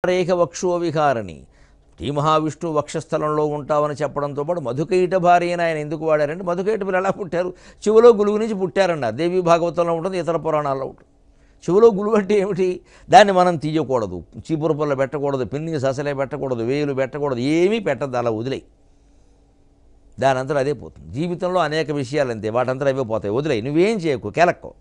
రేఖ వక్షో విహారణి శ్రీ మహావిష్ణువు వక్షస్థలంలో ఉంటామని చెప్పడంతో పాటు మధుకైట భార్య అని ఆయన ఎందుకు వాడారంటే మధుకైట పిల్లలు ఎలా పుట్టారు చెవులో గులుగు నుంచి పుట్టారన్నారు దేవి భాగవతంలో ఉంటుంది ఇతర పురాణాల్లో ఉంటుంది చెవులో గులుగు అంటే ఏమిటి దాన్ని మనం తీయకూడదు చీపురు పుల్ల పెట్టకూడదు పిన్ని ససలే పెట్టకూడదు వేలు పెట్టకూడదు ఏమీ పెట్టద్దు అలా వదిలేయి దాని అంతా అదే పోతుంది జీవితంలో అనేక విషయాలు అంతే వాటంతా అవే పోతాయి వదిలేయి నువ్వేం చేయకు కెలక్కో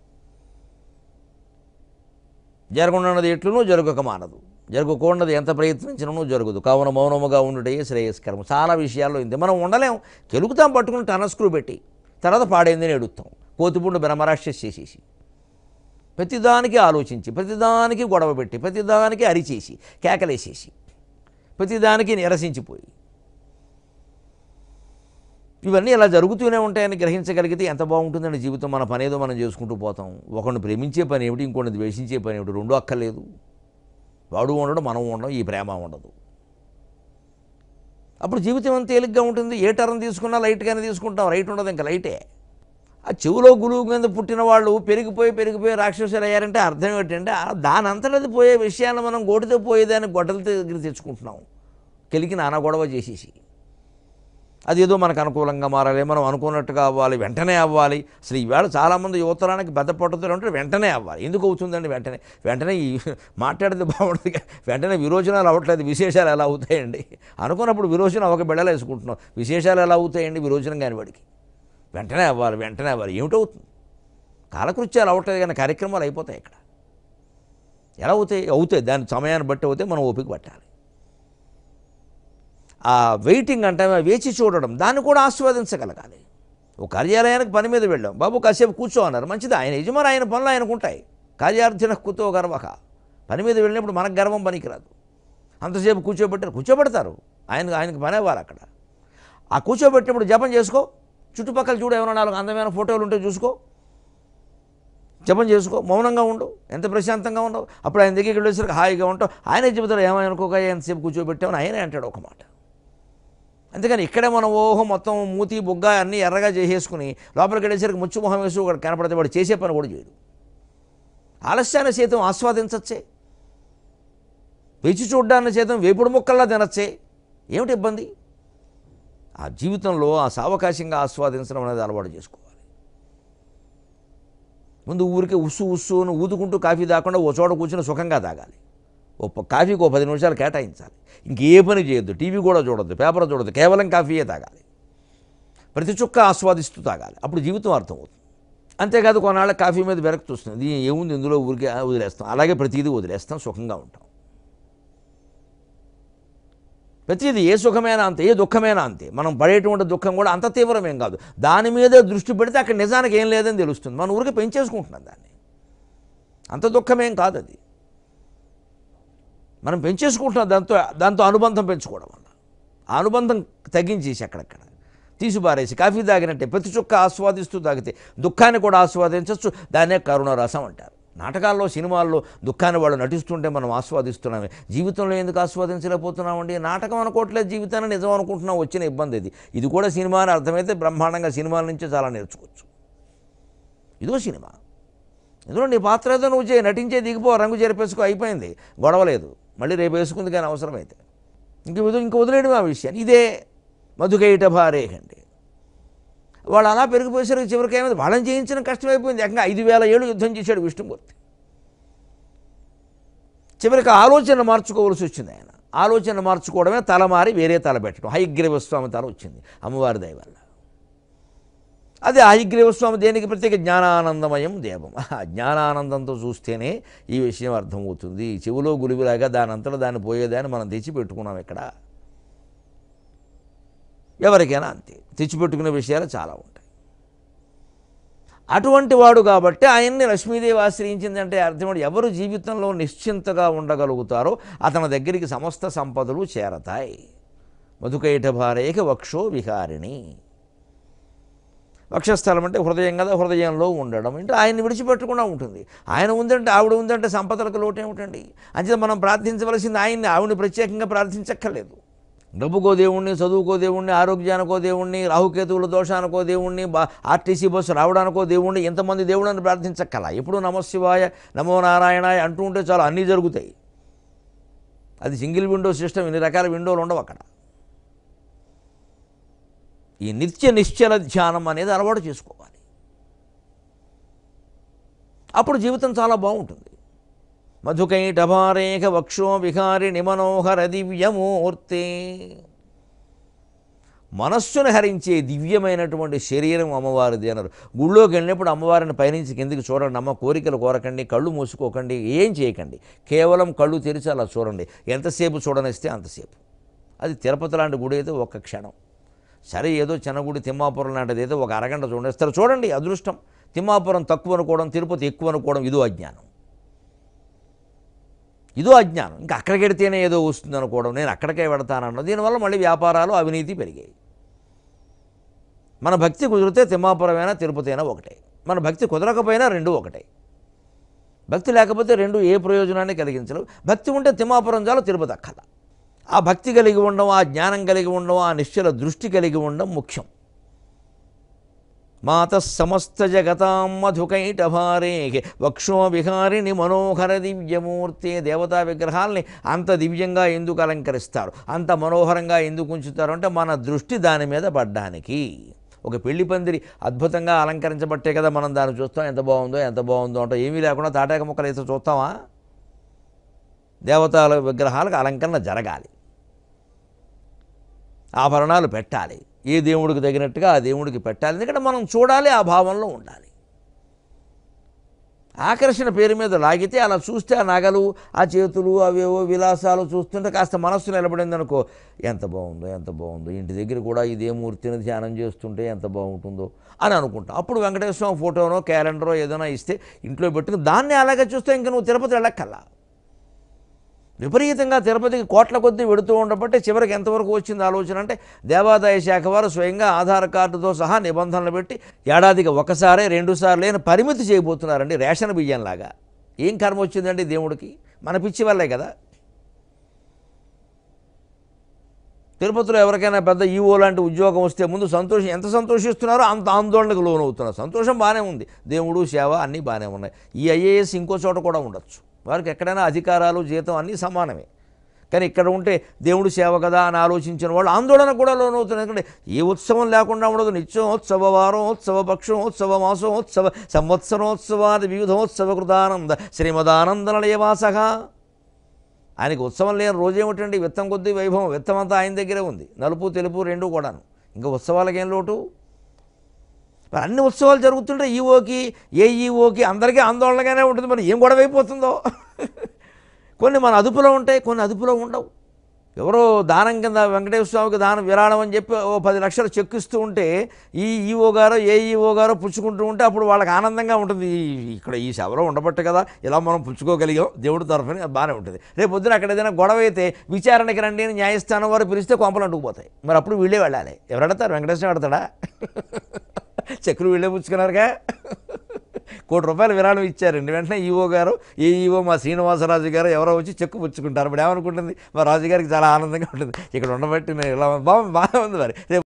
జరగనున్నది ఎట్లునూ జరగక మానదు జరగకూడదు ఎంత ప్రయత్నించినను జరగదు కావున మౌనముగా ఉండుటే శ్రేయస్కరం చాలా విషయాల్లో ఇంతే మనం ఉండలేం కెలుగుతాం పట్టుకుని టనస్క్రూ పెట్టి తర్వాత పాడైందని ఎడుతాం కోతిపుండు బ్రహ్మరాక్షస్ చేసేసి ప్రతిదానికి ఆలోచించి ప్రతిదానికి గొడవ పెట్టి ప్రతిదానికి అరిచేసి కేకలేసేసి ప్రతిదానికి నిరసించిపోయి ఇవన్నీ ఇలా జరుగుతూనే ఉంటాయని గ్రహించగలిగితే ఎంత బాగుంటుందండి జీవితం మన పనేదో మనం చేసుకుంటూ పోతాం ఒకరిని ప్రేమించే పని ఏమిటి ఇంకొకరిని ద్వేషించే పని ఏమిటి రెండూ అక్కర్లేదు వాడు ఉండడం మనం ఉండడం ఈ ప్రేమ ఉండదు అప్పుడు జీవితం ఎంత తేలిగ్గా ఉంటుంది ఏ టర్న్ తీసుకున్నా లైట్గానే తీసుకుంటాం రైట్ ఉండదు ఇంకా లైటే ఆ చెవులో గురువు కింద పుట్టిన వాళ్ళు పెరిగిపోయి పెరిగిపోయి రాక్షసులు అయ్యారంటే అర్థం ఏంటంటే ఆ దాని అంతటది పోయే విషయాన్ని మనం గోటితో పోయేదాన్ని గొడ్డల దగ్గర తెచ్చుకుంటున్నాం కెలికి నానా గొడవ చేసేసి అదేదో మనకు అనుకూలంగా మారాలి మనం అనుకున్నట్టుగా అవ్వాలి వెంటనే అవ్వాలి అసలు ఈవేళ చాలామంది యువతరానికి పెద్ద పట్టుదల ఉంటే వెంటనే అవ్వాలి ఎందుకు అవుతుందండి వెంటనే వెంటనే ఈ మాట్లాడితే బాగుంటుంది కానీ వెంటనే విరోచనాలు అవ్వట్లేదు విశేషాలు ఎలా అవుతాయండి అనుకున్నప్పుడు విరోచనం ఒక బిడలు వేసుకుంటున్నాం విశేషాలు ఎలా అవుతాయండి విరోచనం కాని వాడికి వెంటనే అవ్వాలి వెంటనే అవ్వాలి ఏమిటవుతుంది కాలకృత్యాలు అవ్వట్లేదు కానీ కార్యక్రమాలు అయిపోతాయి ఇక్కడ ఎలా అవుతాయి అవుతాయి దాని సమయాన్ని బట్టి అవుతాయి మనం ఓపిక పట్టాలి ఆ వెయిటింగ్ అంటే వేచి చూడడం దాన్ని కూడా ఆస్వాదించగలగాలి ఒక కార్యాలయానికి పని మీద వెళ్ళాం బాబు కాసేపు కూర్చో అన్నారు మంచిది ఆయన యజమాని ఆయన పనులు ఆయనకు ఉంటాయి కార్యార్థిన కుతో గర్వక పని మీద వెళ్ళినప్పుడు మనకు గర్వం పనికిరాదు అంతసేపు కూర్చోబెట్టారు కూర్చోబెడతారు ఆయన ఆయనకు పని అవ్వాలి అక్కడ ఆ కూర్చోబెట్టినప్పుడు జపం చేసుకో చుట్టుపక్కల చూడు ఏమైనా నాలుగు అందమైన ఫోటోలు ఉంటే చూసుకో జపం చేసుకో మౌనంగా ఉండు ఎంత ప్రశాంతంగా ఉండవు అప్పుడు ఆయన దగ్గరికి వెళ్ళేసరికి హాయిగా ఉంటావు ఆయనే చెబుతాడు ఏమనుకోక ఎంతసేపు కూర్చోబెట్టామని ఆయనే అంటాడు ఒక మాట అందుకని ఇక్కడే మనం ఓహో మొత్తం మూతి బుగ్గ అన్నీ ఎర్రగా చేసేసుకుని లోపలికి వెళ్ళేసరికి ముచ్చు మొహం వేసి ఒకటి కనపడితే వాడు చేసే పని కూడా చేయడు ఆలస్యాన్ని సైతం ఆస్వాదించచ్చే వేచి చూడ్డాన్ని సైతం వేపుడు ముక్కల్లా తినచ్చే ఏమిటి ఇబ్బంది ఆ జీవితంలో ఆ సావకాశంగా ఆస్వాదించడం అనేది అలవాటు చేసుకోవాలి ముందు ఊరికే ఉస్సు ఉస్సు అని ఊదుకుంటూ కాఫీ తాగకుండా ఓ చోట కూర్చుని సుఖంగా తాగాలి ఓ ప- కాఫీకి ఓ పది నిమిషాలు కేటాయించాలి ఇంకే పని చేయొద్దు టీవీ కూడా చూడొద్దు పేపర్ చూడొద్దు కేవలం కాఫీయే తాగాలి ప్రతి చుక్క ఆస్వాదిస్తూ తాగాలి అప్పుడు జీవితం అర్థమవుతుంది అంతేకాదు కొన్నాళ్ళ కాఫీ మీద వెనక్కి చూస్తుంది ఇది ఏముంది ఇందులో ఊరికే ఆ, వదిలేస్తాం అలాగే ప్రతిదీ వదిలేస్తాం సుఖంగా ఉంటాం ప్రతిదీ ఏ సుఖమైనా అంతే ఏ దుఃఖమైనా అంతే మనం పడేటువంటి దుఃఖం కూడా అంత తీవ్రమేం కాదు దాని మీదే దృష్టి పెడితే అక్కడ నిజానికి ఏం లేదని తెలుస్తుంది మనం ఊరికే పెంచేసుకుంటున్నాం దాన్ని అంత దుఃఖమేం కాదు అది మనం పెంచేసుకుంటున్నాం దాంతో దాంతో అనుబంధం పెంచుకోవడం వల్ల ఆ అనుబంధం తగ్గించేసి అక్కడక్కడ తీసి పారేసి కాఫీ తాగినట్టే ప్రతి చుక్క ఆస్వాదిస్తూ తాగితే దుఃఖాన్ని కూడా ఆస్వాదించవచ్చు దాన్నే కరుణరసం అంటారు నాటకాల్లో సినిమాల్లో దుఃఖాన్ని వాళ్ళు నటిస్తుంటే మనం ఆస్వాదిస్తున్నామే జీవితంలో ఎందుకు ఆస్వాదించలేకపోతున్నామండి నాటకం అనుకోవట్లేదు జీవితాన్ని నిజం అనుకుంటున్నాం వచ్చిన ఇబ్బంది ఇది ఇది కూడా సినిమా అని అర్థమైతే బ్రహ్మాండంగా సినిమాల నుంచే చాలా నేర్చుకోవచ్చు ఇదో సినిమా ఇందులో నీ పాత్ర ఏదో నువ్వు చేయి నటించే దిగిపో రంగు జరిపేసుకో అయిపోయింది గొడవలేదు మళ్ళీ రేపు వేసుకుంది కానీ అవసరమైతే ఇంక వదిలి ఇంక వదిలేయడం ఆ విషయాన్ని ఇదే మధుకైట భారేహండి వాళ్ళు అలా పెరిగిపోయేసరికి చివరికి ఏమైంది వాళ్ళని జయించడం కష్టమైపోయింది ఏకంగా ఐదు వేల ఏళ్ళు యుద్ధం చేశాడు విష్ణుమూర్తి చివరికి ఆలోచన మార్చుకోవాల్సి వచ్చింది ఆయన ఆలోచన మార్చుకోవడమే తల మారి వేరే తల పెట్టడం హైగ్రీవ స్వామి తల వచ్చింది అమ్మవారి దయ వల్ల అదే హైగ్రీవ స్వామి దేనికి ప్రత్యేక జ్ఞానానందమయం దేవం ఆ జ్ఞానానందంతో చూస్తేనే ఈ విషయం అర్థమవుతుంది చెవులో గులివిలాగా దాని అంతటా దాన్ని పోయేదాన్ని మనం తెచ్చి పెట్టుకున్నాం ఇక్కడ ఎవరికైనా అంతే తెచ్చిపెట్టుకునే విషయాలు చాలా ఉంటాయి అటువంటి వాడు కాబట్టి ఆయన్ని లక్ష్మీదేవి ఆశ్రయించిందంటే అర్థం ఏంటి? ఎవరు జీవితంలో నిశ్చింతగా ఉండగలుగుతారో అతని దగ్గరికి సమస్త సంపదలు చేరతాయి మధుకైట భారేక వక్షో విహారిణి వక్షస్థలం అంటే హృదయం కదా హృదయంలో ఉండడం అంటే ఆయన్ని విడిచిపెట్టకుండా ఉంటుంది ఆయన ఉందంటే ఆవిడ ఉందంటే సంపదలకు లోటు ఏమిటండి అంచేత మనం ప్రార్థించవలసింది ఆయన్ని ఆవిడని ప్రత్యేకంగా ప్రార్థించక్కర్లేదు డబ్బుకో దేవుణ్ణి చదువుకో దేవుణ్ణి ఆరోగ్యానికో దేవుణ్ణి రాహుకేతువుల దోషానికో దేవుణ్ణి బా ఆర్టీసీ బస్సు రావడానికో దేవుణ్ణి ఎంతమంది దేవుళ్ళని ప్రార్థించక్కల ఎప్పుడు నమశివాయ నమో నారాయణాయ అంటూ ఉంటే చాలు అన్నీ జరుగుతాయి అది సింగిల్ విండో సిస్టమ్ ఇన్ని రకాల విండోలు ఉండవు అక్కడ ఈ నిత్య నిశ్చల ధ్యానం అనేది అలవాటు చేసుకోవాలి అప్పుడు జీవితం చాలా బాగుంటుంది మధుకైటభారేఖ వక్షో విహారి నిమనోహర దివ్యమూర్తి మనస్సును హరించే దివ్యమైనటువంటి శరీరం అమ్మవారిది అన్నారు గుళ్ళోకి వెళ్ళినప్పుడు అమ్మవారిని పైనుంచి కిందికి చూడండి అమ్మ కోరికలు కోరకండి కళ్ళు మూసుకోకండి ఏం చేయకండి కేవలం కళ్ళు తెరిచి అలా చూడండి ఎంతసేపు చూడనిస్తే అంతసేపు అది తిరుపతి లాంటి గుడి అయితే ఒక్క క్షణం సరే ఏదో చిన్న గుడి తిమ్మాపురం లాంటిది అయితే ఒక అరగంట చూడేస్తారు చూడండి అదృష్టం తిమ్మాపురం తక్కువ అనుకోవడం తిరుపతి ఎక్కువ అనుకోవడం ఇదో అజ్ఞానం ఇదో అజ్ఞానం ఇంకా అక్కడికి వెడితేనే ఏదో వస్తుంది అనుకోవడం నేను అక్కడికే వెడతానన్న దీనివల్ల మళ్ళీ వ్యాపారాలు అవినీతి పెరిగాయి మన భక్తి కుదిరితే తిమ్మాపురమైనా తిరుపతి అయినా ఒకటే మన భక్తి కుదరకపోయినా రెండు ఒకటే భక్తి లేకపోతే రెండు ఏ ప్రయోజనాన్ని కలిగించలేవు భక్తి ఉంటే తిమ్మాపురం చాలు తిరుపతి అక్కల ఆ భక్తి కలిగి ఉండడం ఆ జ్ఞానం కలిగి ఉండడం ఆ నిశ్చల దృష్టి కలిగి ఉండడం ముఖ్యం మాత సమస్త జగతాం మధుకైటభారే వక్షో విహారిణి మనోహర దివ్యమూర్తి దేవతా విగ్రహాల్ని అంత దివ్యంగా ఎందుకు అలంకరిస్తారు అంత మనోహరంగా ఎందుకు ఉంచుతారు అంటే మన దృష్టి దాని మీద పడ్డానికి ఒక పెళ్లి పందిరి అద్భుతంగా అలంకరించబట్టే కదా మనం దాన్ని చూస్తాం ఎంత బాగుందో ఎంత బాగుందో అంటే ఏమీ లేకుండా తాటాక ముక్కలు వేసి చూస్తామా దేవతల విగ్రహాలకు అలంకరణ జరగాలి ఆభరణాలు పెట్టాలి ఏ దేవుడికి తగినట్టుగా ఆ దేవుడికి పెట్టాలి ఎందుకంటే మనం చూడాలి ఆ భావంలో ఉండాలి ఆకర్షణ పేరు మీద లాగితే అలా చూస్తే ఆ నగలు ఆ చేతులు అవేవో విలాసాలు చూస్తుంటే కాస్త మనస్సు నిలబడింది అనుకో ఎంత బాగుందో ఎంత బాగుందో ఇంటి దగ్గర కూడా ఇదే మూర్తిని ధ్యానం చేస్తుంటే ఎంత బాగుంటుందో అని అనుకుంటాం అప్పుడు వెంకటేశ్వర స్వామి ఫోటోనో క్యాలెండరో ఏదైనా ఇస్తే ఇంట్లో పెట్టుకుని దాన్ని అలాగే చూస్తే ఇంక నువ్వు తిరుపతి వెళ్ళక్కల్లా విపరీతంగా తిరుపతికి కోట్ల కొద్దీ వెడుతూ ఉండబట్టి చివరికి ఎంతవరకు వచ్చింది ఆలోచన అంటే దేవాదాయ శాఖ వారు స్వయంగా ఆధార్ కార్డుతో సహా నిబంధనలు పెట్టి ఏడాదికి ఒకసారి రెండు సార్లు లేని పరిమితి చేయబోతున్నారండి రేషన్ బియ్యంలాగా ఏం కర్మ వచ్చిందండి దేవుడికి మన పిచ్చి వల్లే కదా తిరుపతిలో ఎవరికైనా పెద్ద ఈవో లాంటి ఉద్యోగం వస్తే ముందు సంతోషం ఎంత సంతోషిస్తున్నారో అంత ఆందోళనకు లోనవుతున్నారు సంతోషం బాగానే ఉంది దేవుడు సేవ అన్నీ బాగానే ఉన్నాయి ఈ ఐఏఎస్ ఇంకో చోట కూడా ఉండొచ్చు వారికి ఎక్కడైనా అధికారాలు జీతం అన్నీ సమానమే కానీ ఇక్కడ ఉంటే దేవుడు సేవ కదా అని ఆలోచించిన వాళ్ళు ఆందోళన కూడా లోనవుతున్నారు ఎందుకంటే ఏ ఉత్సవం లేకుండా ఉండదు నిత్యోత్సవ వారోత్సవ పక్షోత్సవ మాసోత్సవ సంవత్సరోత్సవాది వివిధోత్సవ కృతానంద శ్రీమదానంద నిలయవాసగా ఆయనకి ఉత్సవం లేని రోజేమిటండి విత్తం కొద్దీ వైభవం విత్తం అంతా ఆయన దగ్గరే ఉంది నలుపు తెలుపు రెండు కూడాను ఇంకా ఉత్సవాలకి ఏం లోటు మరి అన్ని ఉత్సవాలు జరుగుతుంటే ఈఓకి ఏ ఈఓకి అందరికీ ఆందోళనగానే ఉంటుంది మరి ఏం గొడవ అయిపోతుందో కొన్ని మన అదుపులో ఉంటాయి కొన్ని అదుపులో ఉండవు ఎవరో దానం కింద వెంకటేశ్వర స్వామికి దానం విరాళం అని చెప్పి ఓ పది లక్షలు చెక్ ఇస్తూ ఉంటే ఈ ఈఓ గారో ఏ ఈఓ గారో పుచ్చుకుంటూ ఉంటే అప్పుడు వాళ్ళకి ఆనందంగా ఉంటుంది ఈ- ఇక్కడ ఈ సభలో ఉండబట్టు కదా ఇలా మనం పుచ్చుకోగలిగాం దేవుడి తరఫున అది బాగానే ఉంటుంది రేపు పొద్దున అక్కడ ఏదైనా గొడవ అయితే విచారణకి రండి అని న్యాయస్థానం వారు పిలిస్తే కొంపలు అంటుకుపోతాయి మరి అప్పుడు వీళ్ళే వెళ్ళాలి ఎవరు అడతారు వెంకటేశ్వర అడతాడా చెక్కులు వీళ్ళే పుచ్చుకున్నారుగా కోటి రూపాయలు విరాళం ఇచ్చారండి వెంటనే ఈవో గారు ఏ ఈవో మా శ్రీనివాసరాజు గారు ఎవరో వచ్చి చెక్కు పుచ్చుకుంటారు ఇప్పుడు ఏమనుకుంటుంది మా రాజుగారికి చాలా ఆనందంగా ఉంటుంది ఇక్కడ ఉండబట్టి నేను ఇలా బాగా బాగా ఉంది మరి రేపు